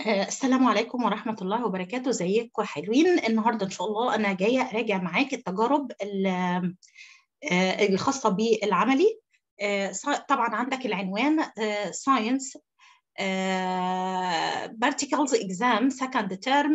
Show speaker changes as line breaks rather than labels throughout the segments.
السلام عليكم ورحمة الله وبركاته ازيكم حلوين النهاردة إن شاء الله أنا جاية أراجع معاك التجارب الخاصة بالعملي طبعا عندك العنوان Science Particles Exam Second Term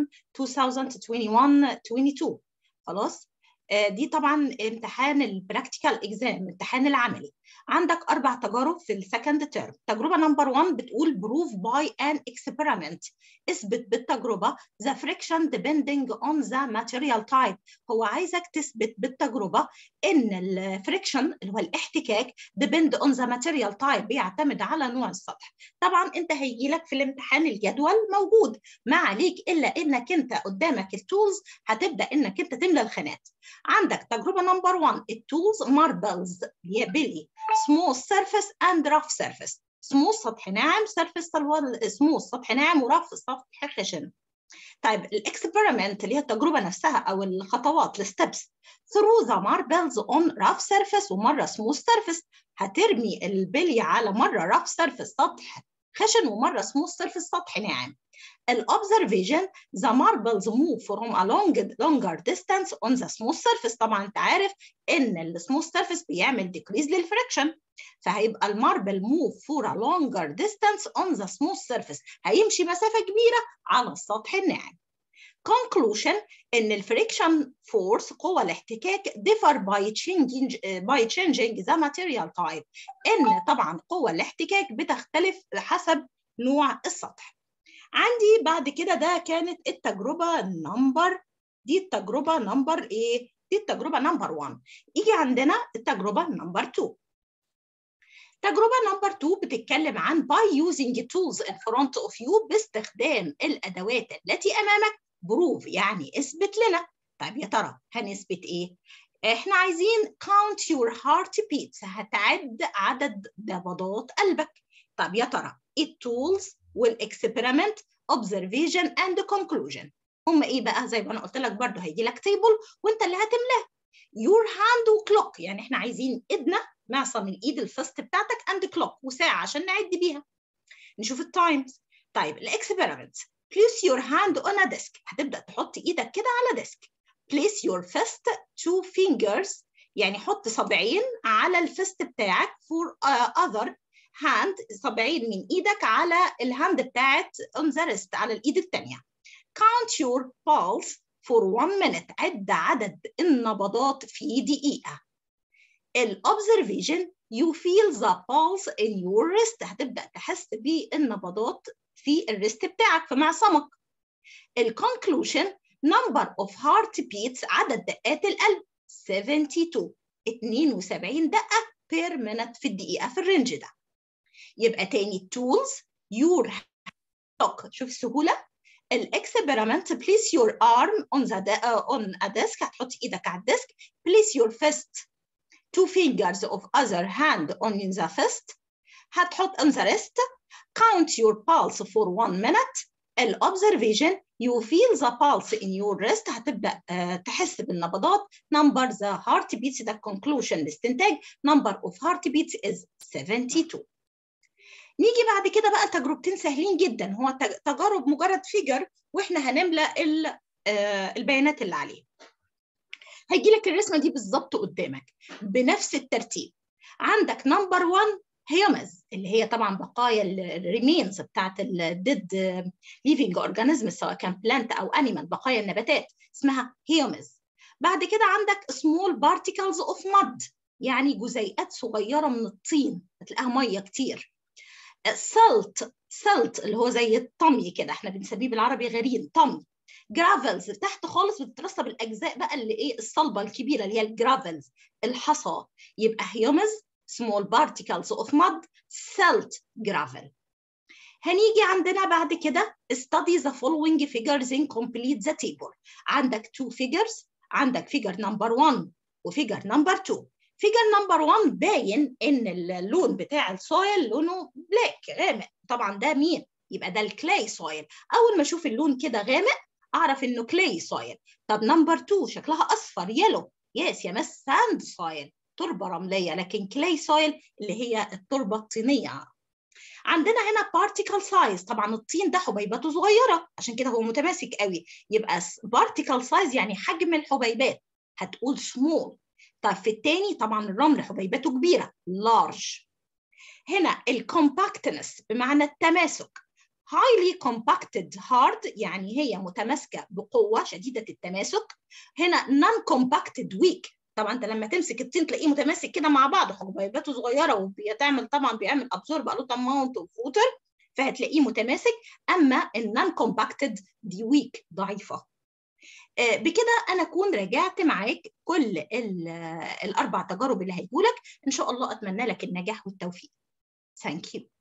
2021-22 خلاص دي طبعا امتحان البراكتيكال اكزام امتحان العملي عندك اربع تجارب في السكند تيرم تجربه نمبر 1 بتقول بروف باي ان اكسبيرمنت اثبت بالتجربه ذا فريكشن depending on the material type هو عايزك تثبت بالتجربه ان الفريكشن اللي هو الاحتكاك depend on the material type بيعتمد على نوع السطح طبعا انت هيجي لك في الامتحان الجدول موجود ما عليك الا انك انت قدامك التولز هتبدا انك انت تملى الخانات عندك تجربه نمبر 1 التولز ماربلز يا بيلي سموث سيرفيس اند رف سيرفيس سموث سطح ناعم سيرفيس سموث سطح ناعم ورف سطح خشن طيب الاكسبيرمنت اللي هي التجربه نفسها او الخطوات الستبس ثرو ذا ماربلز اون رف سيرفيس ومره سموث سيرفيس هترمي البلي على مره رف سيرفيس سطح خشن ومره سموث سيرفيس سطح ناعم الobservation the marbles move from a long, longer distance on the smooth surface طبعا انت عارف ان السموث سيرفيس بيعمل decrease للفريكشن فهيبقى الماربل move for a longer distance on the smooth surface هيمشي مسافة كبيرة على السطح الناعم conclusion ان الفريكشن فورس قوة الاحتكاك differ by changing by changing the material type ان طبعا قوة الاحتكاك بتختلف حسب نوع السطح عندي بعد كده ده كانت التجربة نمبر دي التجربة نمبر ايه؟ دي التجربة نمبر 1 يجي عندنا التجربة نمبر 2 تجربة نمبر 2 بتتكلم عن by using tools in front of you باستخدام الأدوات التي أمامك بروف يعني اثبت لنا طيب يا ترى هنثبت ايه؟ احنا عايزين count your heart beats هتعد عدد نبضات قلبك طب يا ترى التولز والاكسبيرمنت observation and conclusion هم ايه بقى زي ما انا قلت لك برضه هيجي لك تيبل وانت اللي هتملاه your hand وكلوك يعني احنا عايزين ايدنا معصم الايد الفست بتاعتك and clock وساعه عشان نعد بيها نشوف التايمز طيب الاكسبيرمنت place your hand on a desk هتبدا تحط ايدك كده على ديسك place your fist two fingers يعني حط صبعين على الفست بتاعك for uh, other هاند صبعين من ايدك على الهاند بتاعت on the wrist على الايد الثانيه count your pulse for one minute عد عدد النبضات في دقيقه الobservation you feel the pulse in your wrist هتبدا تحس بالنبضات في الريست بتاعك في معصمك الconclusion number of heart beats عدد دقات القلب 72 72 دقه per minute في الدقيقه في الرينج ده يبقى تاني tools your clock شوف السهوله الاكسبيرمنت place your arm on the uh, on a desk هتحط ايدك على الديسك place your fist two fingers of other hand on the fist هتحط on the wrist count your pulse for one minute الobservation you feel the pulse in your wrist هتبدا uh, تحس بالنبضات number the heartbeats ده conclusion الاستنتاج number of heartbeats is 72 نيجي بعد كده بقى تجربتين سهلين جدا هو تجارب مجرد فيجر واحنا هنملى البيانات اللي عليه هيجي لك الرسمه دي بالظبط قدامك بنفس الترتيب عندك نمبر 1 هيومز اللي هي طبعا بقايا الريمينز بتاعت الديد ليفينج اورجانيزم سواء كان بلانت او انيمال بقايا النباتات اسمها هيومز بعد كده عندك سمول بارتيكلز اوف ماد يعني جزيئات صغيره من الطين هتلاقيها ميه كتير سلت سلت اللي هو زي الطمي كده احنا بنسميه بالعربي غريم طمي جرافلز تحت خالص بتترسب الاجزاء بقى اللي ايه الصلبه الكبيره اللي هي الجرافلز الحصى يبقى هيومز small particles of mud silt gravel هنيجي عندنا بعد كده study the following figures in complete the table عندك two figures عندك figure number 1 وفيجر number 2 فيجر نمبر 1 باين ان اللون بتاع السويل لونه بلاك غامق طبعا ده مين يبقى ده الكلاي سويل اول ما اشوف اللون كده غامق اعرف انه كلاي سويل طب نمبر 2 شكلها اصفر يلو يس يا مس ساند سويل تربه رمليه لكن كلاي سويل اللي هي التربه الطينيه عندنا هنا particle size طبعا الطين ده حبيباته صغيره عشان كده هو متماسك قوي يبقى particle size يعني حجم الحبيبات هتقول small طيب في الثاني طبعا الرمل حبيباته كبيره large هنا الcompactness بمعنى التماسك highly compacted hard يعني هي متماسكه بقوه شديده التماسك هنا non compacted weak طبعا انت لما تمسك الطين تلاقيه متماسك كده مع بعض حبيباته صغيره وبيتعمل طبعا بيعمل ابزورب الوت اماونت اوف ووتر فهتلاقيه متماسك اما النون كومباكتد دي ويك ضعيفه بكده انا اكون راجعت معاك كل الاربع تجارب اللي هيجولك ان شاء الله اتمنى لك النجاح والتوفيق ثانك يو